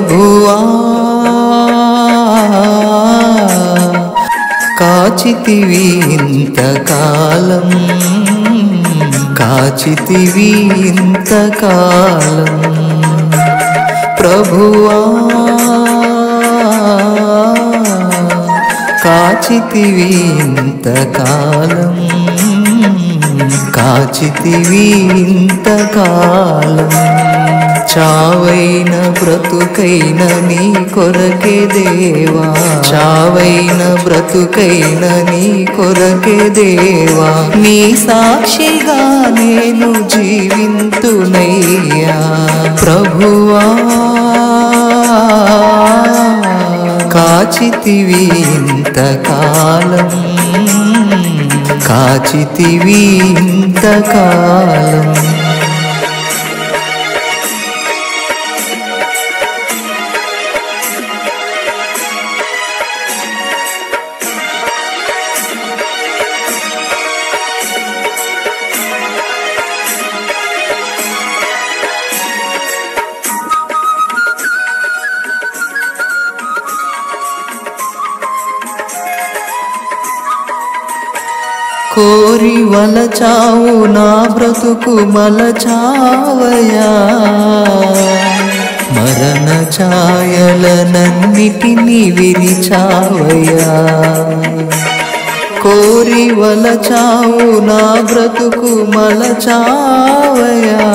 ప్రభువా కాచితివి ఇంతకాలం కాచితివి ఇంతకాలం ప్రభువా కాచితివి ఇంతకాలం కాచితివి ఇంతకాలం చావైన బ్రతుకైన నీ కొరకే దేవా చావైన బ్రతుకైన నీ కొరకే దేవా నీ సాక్షిగా నేను జీవింతునయ్యా ప్రభువా కాచితివి ఇంతకాలం కాచితివి ఇంతకాలం కోరి వలచావు నా బ్రతుకు మలచావయా మరణ ఛాయలనన్నిటినీ విరిచావయా కోరి వలచావు నా బ్రతుకు మలచావయా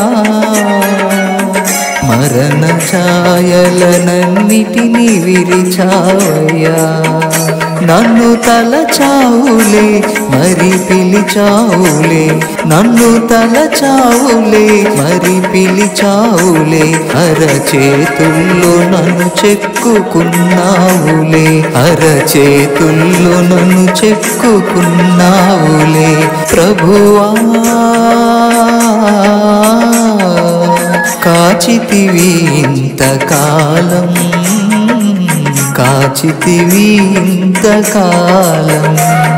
మరణ ఛాయలనన్నిటినీ విరిచావయా నన్ను తలచావులే మరి పిలిచావులే నన్ను తలచావులే మరి పిలిచావులే అరచేతుల్లో నన్ను చెక్కుకున్నావులే అరచేతుల్లో నన్ను చెక్కుకున్నావులే ప్రభువా కాచితివి ఇంతకాలం కాచితివి ఇంతకాలం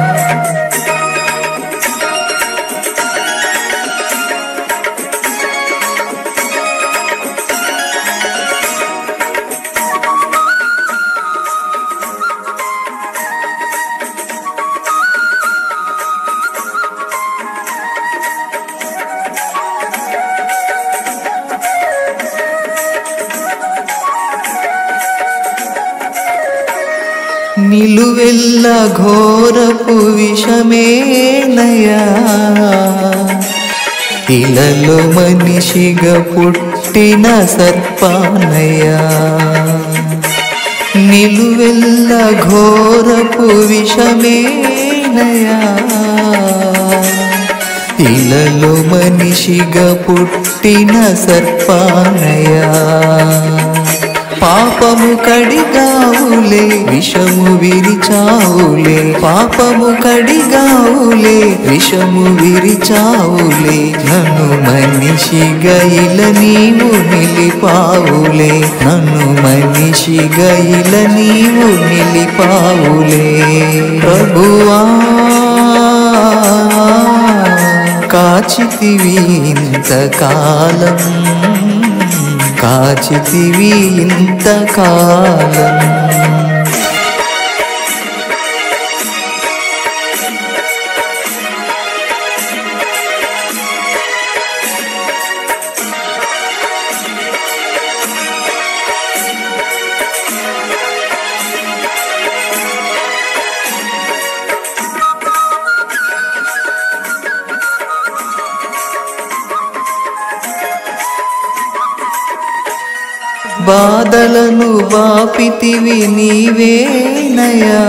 నిలువెల్ల ఘోరపు విషమేనయా ఇలలో మనిషిగా పుట్టిన సర్పానయా నిలువెల్ల ఘోరపు విషమేనయా ఇలలో మనిషిగా పుట్టిన సర్పానయా పాపము కడిగావులే విషము విరిచావులే పాపము కడిగావులే విషము విరిచావులే నన్ను మనిషిగా ఇల నీవు నిలిపావులే నన్ను మనిషిగా ఇల నీవు నిలిపావులే ప్రభువా కాచితివి ఇంతకాలం కాచితివి ఇంతకాలం బాధలను బాపితివి నీవేనయా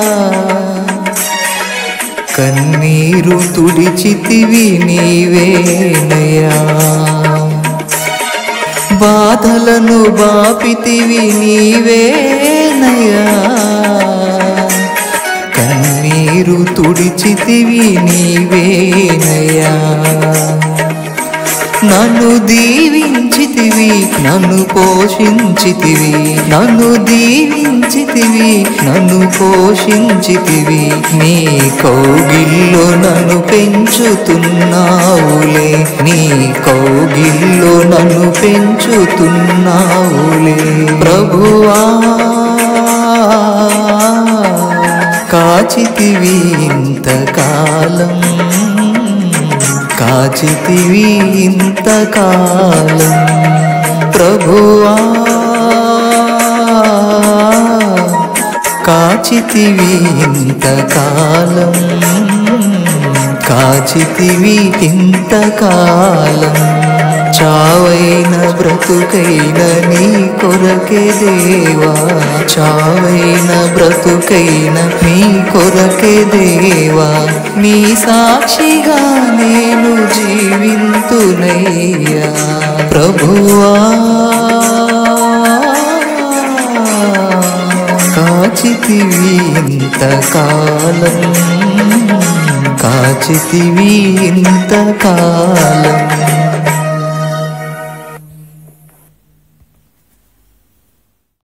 కన్నీరు తుడిచితివి నీవేనయా బాధలను బాపితివి నీవేనయా కన్నీరు తుడిచితివి నీవేనయా నన్ను దీవించితివి నన్ను పోషించితివి నన్ను దీవించితివి నన్ను పోషించితివి నీ కౌగిల్లో నన్ను పెంచుతున్నావులే నీ కౌగిల్లో నన్ను పెంచుతున్నావులే ప్రభువా కాచితివి ఇంతకాలం కాచితివి ఇంతకాలం ప్రభువా కాచితివి ఇంతకాలం కాచితివి ఇంతకాలం చావైన బ్రతుకైన నీ కొరకే దేవా చావైన బ్రతుకైన నీ కొరకే దేవా నీ సాక్షిగా నేను జీవింతునయ్యా ప్రభువా కాచితివి ఇంతకాలం కాచితివి ఇంతకాలం